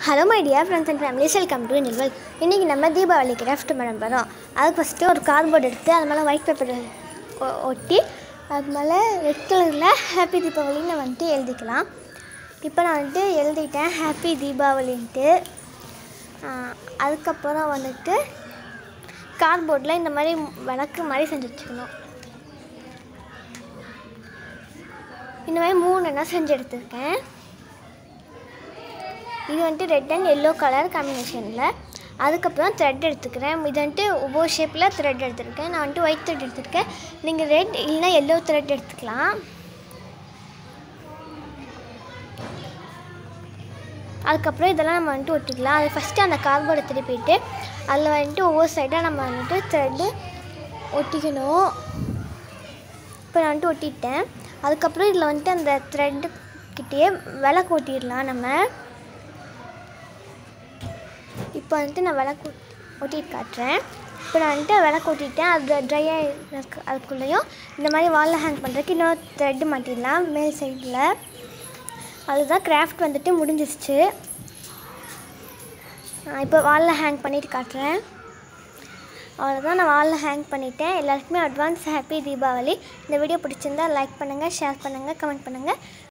hello my dear friends and families welcome to நில்வல் இன்றைக்கி நம்ம தீபாவளி கிராஃப்ட் பண்ண போகிறோம் அதுக்கு ஃபஸ்ட்டு ஒரு கார்ட்போர்ட் எடுத்து அது மேலே ஒயிட் பேப்பர் ஒட்டி அது மேலே ரெட் கலரில் ஹாப்பி தீபாவளின்னு வந்துட்டு எழுதிக்கலாம் இப்போ நான் வந்துட்டு எழுதிட்டேன் ஹாப்பி தீபாவளின்ட்டு ஆஹ், அதுக்கப்புறம் வந்துட்டு கார்ட்போர்டில் இந்த மாதிரி விளக்கு மாதிரி செஞ்சு வச்சுக்கணும் இந்த மாதிரி மூணு எண்ணெய் செஞ்சு எடுத்திருக்கேன் இது வந்துட்டு ரெட் அண்ட் எல்லோ கலர் காம்பினேஷனில் அதுக்கப்புறம் த்ரெட் எடுத்துக்கிறேன் இது வந்துட்டு ஒவ்வொரு ஷேப்பில் த்ரெட் எடுத்துருக்கேன் நான் வந்துட்டு ஒயிட் த்ரெட் எடுத்திருக்கேன் நீங்கள் ரெட் இல்லைனா எல்லோ த்ரெட் எடுத்துக்கலாம் அதுக்கப்புறம் இதெல்லாம் நம்ம வந்துட்டு ஒட்டிக்கலாம் அது ஃபஸ்ட்டு அந்த கார்போர்டை திருப்பிட்டு அதில் வந்துட்டு ஒவ்வொரு சைடாக நம்ம வந்துட்டு த்ரெட்டு ஒட்டிக்கணும் இப்போ நான் வந்துட்டு ஒட்டிட்டேன் அதுக்கப்புறம் இதில் வந்துட்டு அந்த த்ரெட்டு கிட்டேயே விளக்கு ஒட்டிடலாம் நம்ம இப்போ வந்துட்டு நான் விளக்கு ஒட்டிட்டு காட்டுறேன் இப்போ நான் வந்துட்டு விளக்கு ஒட்டிட்டேன் அது ட்ரை ஆகிருக்கு அதுக்குள்ளேயும் இந்த மாதிரி வாலில் ஹேங் பண்ணுறதுக்கு இன்னொரு த்ரெட்டு மாட்டிடலாம் மேல் சைடில் அதுதான் கிராஃப்ட் வந்துட்டு முடிஞ்சிருச்சு நான் இப்போ வாலில் ஹேங் பண்ணிட்டு காட்டுறேன் அவ்வளோதான் நான் வாலில் ஹேங் பண்ணிட்டேன் எல்லாருக்குமே அட்வான்ஸ் ஹாப்பி தீபாவளி இந்த வீடியோ பிடிச்சிருந்தா லைக் பண்ணுங்கள் ஷேர் பண்ணுங்கள் கமெண்ட் பண்ணுங்கள்